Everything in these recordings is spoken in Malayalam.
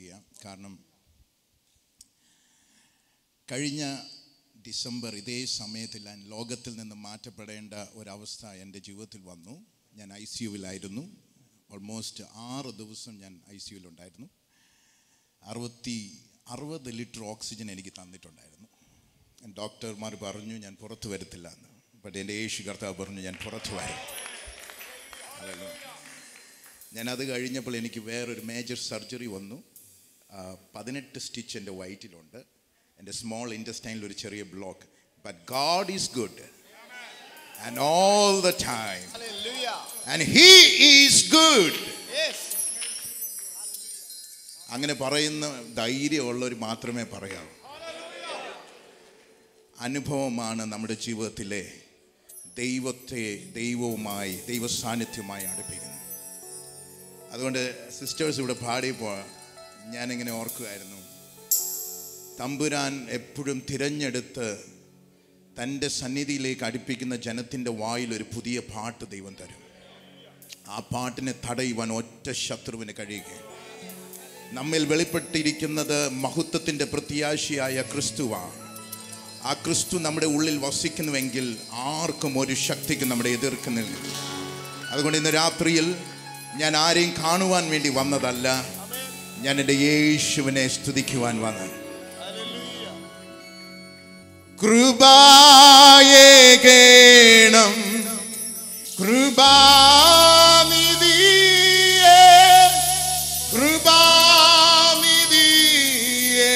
ചെയ്യുക കാരണം കഴിഞ്ഞ ഡിസംബർ ഇതേ സമയത്തിൽ ഞാൻ ലോകത്തിൽ നിന്ന് മാറ്റപ്പെടേണ്ട ഒരവസ്ഥ എൻ്റെ ജീവിതത്തിൽ വന്നു ഞാൻ ഐ സി യുവിലായിരുന്നു ഓൾമോസ്റ്റ് ആറ് ദിവസം ഞാൻ ഐ സി യുവിലുണ്ടായിരുന്നു അറുപത്തി അറുപത് ലിറ്റർ ഓക്സിജൻ എനിക്ക് തന്നിട്ടുണ്ടായിരുന്നു ഡോക്ടർമാർ പറഞ്ഞു ഞാൻ പുറത്തു വരത്തില്ല എന്ന് ബട്ട് എൻ്റെ യേശു കർത്താവ് പറഞ്ഞു ഞാൻ പുറത്തു വരും Hallelujah. ഞാൻ അത് കഴിഞ്ഞപ്പോൾ എനിക്ക് വേറൊരു മേജർ സർജറി വന്നു ആ, പതിനെട്ട് സ്റ്റിച്ച് എൻ്റെ വയറ്റിലുണ്ട് എൻ്റെ സ്മോൾ ഇൻറ്റസ്റ്റൈനിൽ ഒരു ചെറിയ block but God is good and all the time Hallelujah. And he is good Yes. അങ്ങനെ പറയുന്ന ധൈര്യമുള്ളവർ മാത്രമേ പറയാവൂ അനുഭവമാണ് നമ്മുടെ ജീവിതത്തിലെ ദൈവത്തെ ദൈവവുമായി ദൈവ സാന്നിധ്യമായി അടുപ്പിക്കുന്നത് അതുകൊണ്ട് സിസ്റ്റേഴ്സ് ഇവിടെ പാടിയപ്പോൾ ഞാനിങ്ങനെ ഓർക്കുമായിരുന്നു തമ്പുരാൻ എപ്പോഴും തിരഞ്ഞെടുത്ത് തൻ്റെ സന്നിധിയിലേക്ക് അടുപ്പിക്കുന്ന ജനത്തിൻ്റെ വായിൽ ഒരു പുതിയ പാട്ട് ദൈവം തരും ആ പാട്ടിനെ തടയുവാൻ ഒറ്റ ശത്രുവിന് കഴിയുകയും നമ്മിൽ വെളിപ്പെട്ടിരിക്കുന്നത് മഹത്വത്തിൻ്റെ പ്രത്യാശയായ ക്രിസ്തുവാണ് ആ ക്രിസ്തു നമ്മുടെ ഉള്ളിൽ വസിക്കുന്നുവെങ്കിൽ ആർക്കും ഒരു ശക്തിക്കും നമ്മുടെ എതിർക്കുന്നില്ല അതുകൊണ്ട് ഇന്ന് രാത്രിയിൽ ഞാൻ ആരെയും കാണുവാൻ വേണ്ടി വന്നതല്ല ഞാൻ എൻ്റെ യേശുവിനെ സ്തുതിക്കുവാൻ വന്നത് Hallelujah. കൃപായേകേണം കൃപാനിധിയേ കൃപാനിധിയേ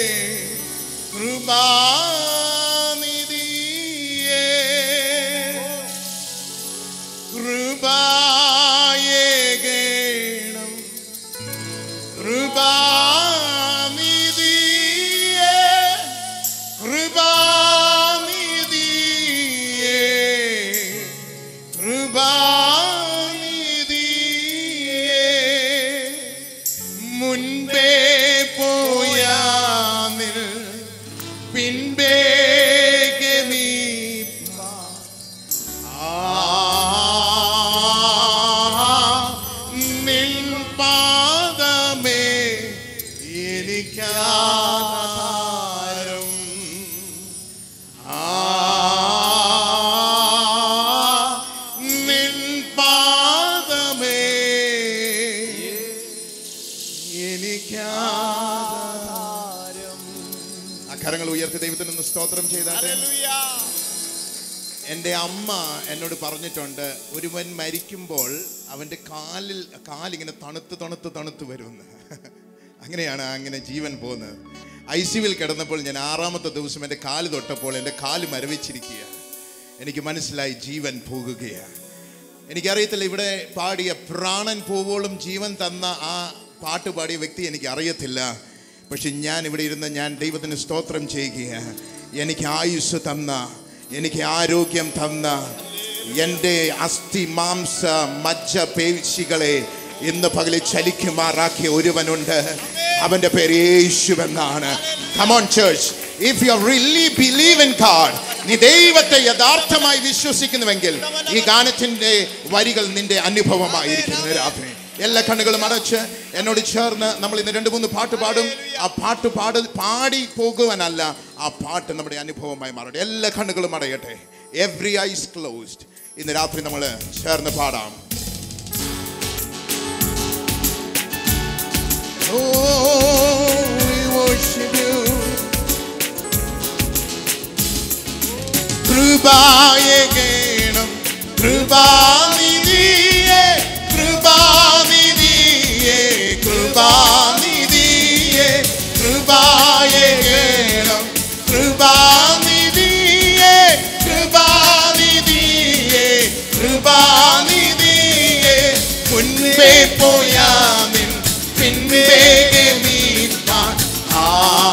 കൃപാനിധിയേ കൃപായേകേണം കൃപാനിധിയേ കൃപാനിധിയേ കൃപാനിധിയേ മുൻപേ പോയാനിൽ പിൻപേ നിൻ പാദമേ എനിക്കാധാരം ആ നിൻ പാദമേ എനിക്കാധാരം ആ കരങ്ങൾ ഉയർത്തി ദൈവത്തിന് ഒന്ന് സ്തോത്രം ചെയ്താട്ടെ Hallelujah. എൻ്റെ അമ്മ എന്നോട് പറഞ്ഞിട്ടുണ്ട് ഒരുവൻ മരിക്കുമ്പോൾ അവൻ്റെ കാലിൽ കാലിങ്ങനെ തണുത്ത് തണുത്ത് തണുത്ത് വരുമെന്ന് അങ്ങനെയാണ് അങ്ങനെ ജീവൻ പോകുന്നത് ഐ സിവിൽ കിടന്നപ്പോൾ ഞാൻ ആറാമത്തെ ദിവസം എൻ്റെ കാല് തൊട്ടപ്പോൾ എൻ്റെ കാല് മരവിച്ചിരിക്കുക എനിക്ക് മനസ്സിലായി ജീവൻ പോകുകയാണ് എനിക്കറിയത്തില്ല ഇവിടെ പാടിയ പ്രാണൻ പോവോളും ജീവൻ തന്ന ആ പാട്ട് പാടിയ വ്യക്തി എനിക്ക് അറിയത്തില്ല പക്ഷെ ഞാൻ ഇവിടെ ഇരുന്ന് ഞാൻ ദൈവത്തിന് സ്തോത്രം ചെയ്യുകയാണ് എനിക്ക് ആയുസ് തന്ന എനിക്ക് ആരോഗ്യം തന്ന എൻ്റെ അസ്ഥി മാംസ മജ്ജ പേശികളെ ഇന്ന് പകലിൽ ചലിക്കുമാറാക്കിയ ഒരുവനുണ്ട് അവന്റെ പേര് യേശുവെന്നാണ് come on church if you really believe in God നീ ദൈവത്തെ യഥാർത്ഥമായി വിശ്വസിക്കുന്നുവെങ്കിൽ ഈ ഗാനത്തിന്റെ വരികൾ നിന്റെ അനുഭവമായിരിക്കുന്നു രാത്രി എല്ലാ കണ്ണുകളും അടച്ച് എന്നോട് ചേർന്ന് നമ്മൾ ഇന്ന് രണ്ട് മൂന്ന് പാട്ട് പാടും ആ പാട്ട് പാട് പാടി പോകുവാനല്ല ആ പാട്ട് നമ്മുടെ അനുഭവമായി മാറട്ടെ എല്ലാ കണ്ണുകളും അടയട്ടെ എവ്രി ഐസ് ക്ലോസ്ഡ് ഇന്ന് രാത്രി നമ്മൾ ചേർന്ന് പാടാം Oh, we worship you. കൃപായകേണം കൃപാനിധിയേ കൃപാനിധിയേ കൃപാനിധിയേ കൃപായകേണം കൃപാനിധിയേ കൃപാനിധിയേ കൃപാനിധിയേ മുൻപേ പോയാമിൻ പിൻപേ മീപ്പാൻ ആ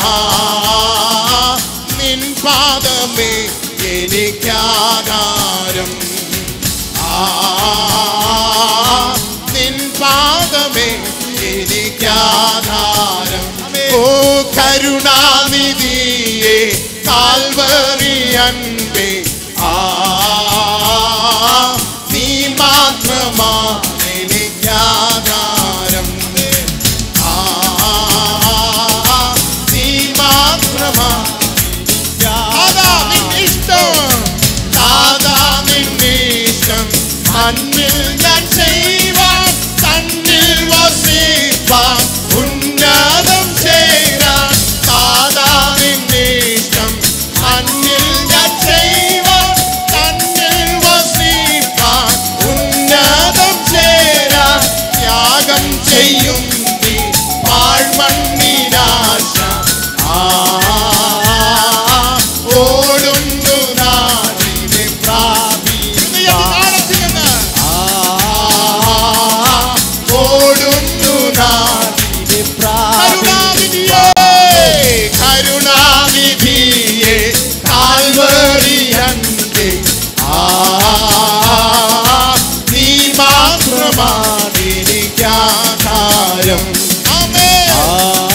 നിൻ പാദമേ എനിക്കാകാരം ആ നിൻ പാദമേ എനിക്കാധാരം ഓ കരുണാനിധിയെ കാൽവറി അൻപേ ആ നീ മാത്രമാ എനിക്കാധാരം ആ നിരാശ ആ ഓടുന്നു നാടിനെ പ്രാപിക്കാൻ ആ ഓടുന്നു നാടിനെ കരുണാനിധിയേ കരുണാനിധിയേ കാൽവറിയന്റെ ആ നീ മാത്രമാണ് എനിക്കാധാരം ആ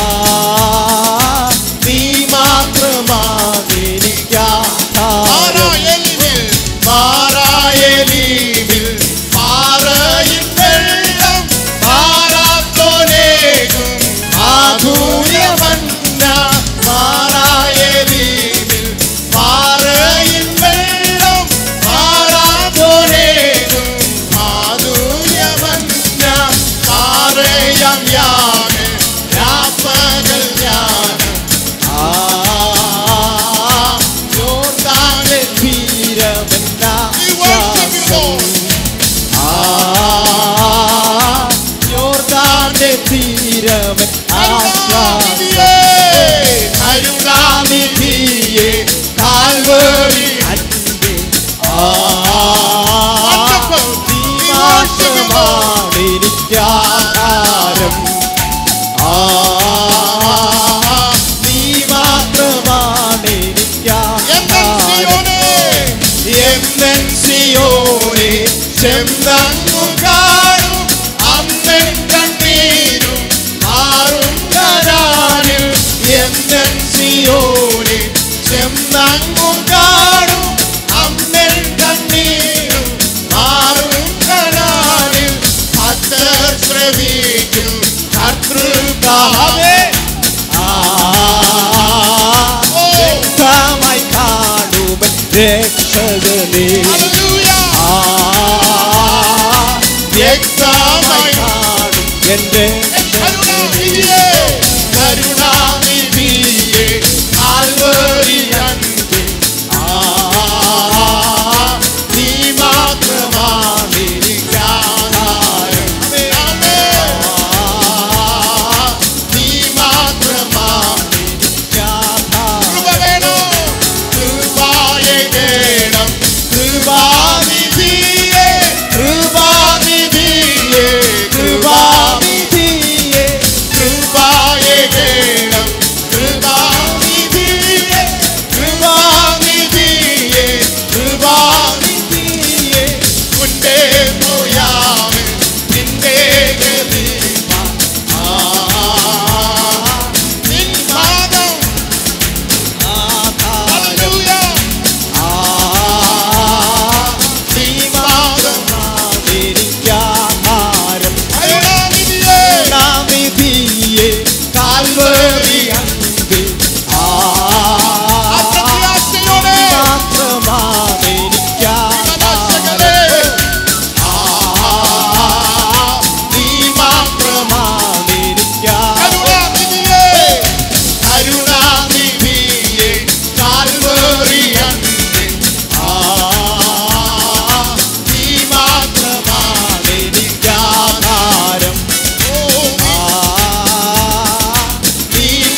നീ മാത്രമാണ് എനിക്കാധാരം മാറായലീവിൽ മാറയിൽ വെള്ളം മാറാത്തോനേകും മാധുര്യമന്ന മാറായലീവിൽ മാറയിൽ വെള്ളം മാറാത്തോനേകും മാധുര്യമന്ന മാറയം യാണ് രാപ്പകൽ യാണ് ആ യോർദാനിൽ വീരമെന്ന ശ്വാസം. ആ യോർദാന്റെ തീരമൻ കരുണാനിധിയെ കാൽവരി അൻപേ ആ നീ മാത്രമാണ് എനിക്കാഹാരം ആ നീ മാത്രമാണ് എനിക്കാഹാരം എന്നൻ സിയോനെ ചെന്തങ്ങു കാണും അമ്മൻ കണ്ണീരും മാറും കരാനിൽ എന്നൻ സിയോനെ ചെന്തങ്ങു കാണും അമ്മൻ കണ്ണീരും മാറും കരാനിൽ ഭക്തർ ശ്രമിക്കും കർത്തൃകാവേ വ്യക്തമായി കാണുമൻ രക്ഷകനെ Hallelujah. ആ വ്യക്തമായി കാണും എന്റെ കരുണാനിധിയേ, കരുണാനിധിയേ, കാൽവരിയൻപേ, ആ, നീ മാത്രമാണ് എനിക്കാധാരം. ആ, നീ മാത്രമാണ് കൃപ വേണം, കൃപയെ വേണം, കൃപാനിധിയേ, കൃപാനിധിയേ, കൃപാനിധിയേ, കൃപയെ വേണം, കൃപാനിധിയേ, കൃപാനിധിയേ, കൃപാനിധിയേ, മുൻപേ പോയാമേ, നിന്റെ ഗതിമാ. ആ, നിൻ പാദം Hallelujah. നീ പാദം എനിക്കാഹാരം കരുണാനിധിയേ, നാമിതിയെ കാൽവരി അൻപിൽ ആ അപ്രത്യാശയോടെ മാത്രമാണ് എനിക്കാഹാരം ആ, നീ മാത്രമാണ് കരുണാനിധിയേ, കരുണാനിധിയേ, കാൽവരി അൻപിൽ ആ, നീ മാത്രമാണ് എനിക്കാഹാരം ഓ, നീ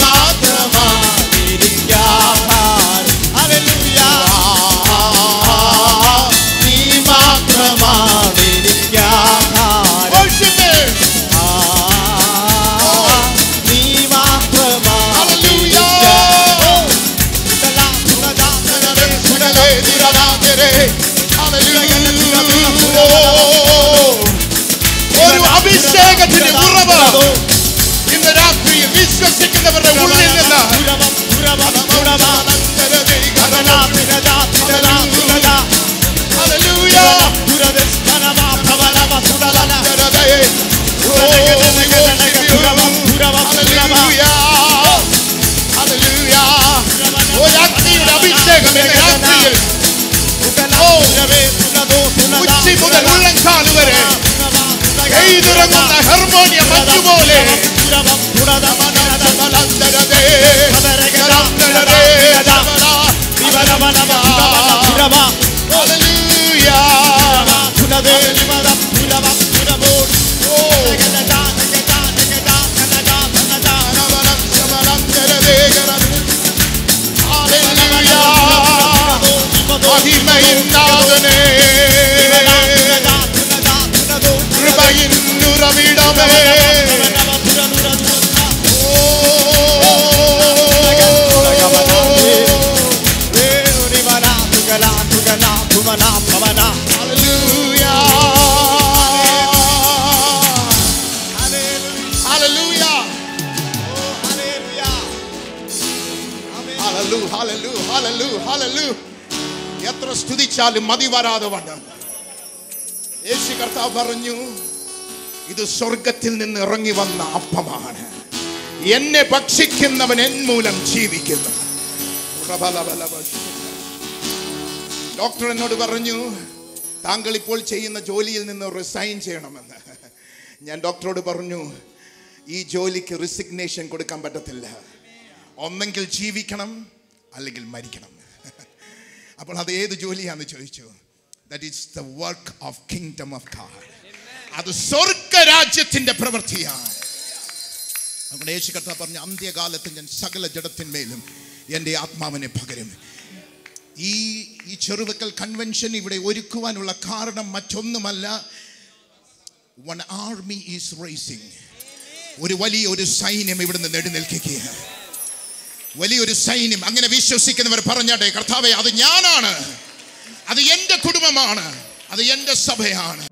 നാഥനേ കൃപയിൻ ഉറവിടമേ Hallelujah. Hallelujah, hallelujah, hallelujah, hallelujah. എത്ര സ്തുതിച്ചാലും മതി വരാതെ വണ്ണം യേശു കർത്താവ് പറഞ്ഞു ഇത് സ്വർഗത്തിൽ നിന്ന് ഇറങ്ങി വന്ന അപ്പമാണ് എന്നെ ഭക്ഷിക്കുന്നവൻ എൻ മൂലം ജീവിക്കുന്നു ഡോക്ടർ എന്നോട് പറഞ്ഞു താങ്കൾ ഇപ്പോൾ ചെയ്യുന്ന ജോലിയിൽ നിന്ന് റിസൈൻ ചെയ്യണമെന്ന് ഞാൻ ഡോക്ടറോട് പറഞ്ഞു ഈ ജോലിക്ക് റിസിഗ്നേഷൻ കൊടുക്കാൻ പറ്റത്തില്ല ഒന്നെങ്കിൽ ജീവിക്കണം അല്ലെങ്കിൽ മരിക്കണം അപ്പോൾ അത് ഏത് ജോലിയാന്ന് ചോദിച്ചു that is the work of kingdom of God അത് സ്വർഗരാജ്യത്തിന്റെ പ്രവൃത്തിയാണ് അതുകൊണ്ട് യേശു കർത്താവ് പറഞ്ഞു അന്ത്യകാലത്ത് ഞാൻ സകല ജഡത്തിന്മേലും എൻ്റെ ആത്മാവിനെ പകരും ഈ ഈ ചെറുവക്കൽ കൺവെൻഷൻ ഇവിടെ ഒരുക്കുവാനുള്ള കാരണം മറ്റൊന്നുമല്ല വൺ ആർമി ഈസ് റേസിംഗ് ഒരു വലിയ ഒരു സൈന്യം ഇവിടുന്ന് നെടുനിൽക്കുകയാണ് വലിയൊരു സൈന്യം അങ്ങനെ വിശ്വസിക്കുന്നവർ പറഞ്ഞാട്ടെ കർത്താവെ അത് ഞാനാണ് അത് എൻ്റെ കുടുംബമാണ് അത് എൻ്റെ സഭയാണ്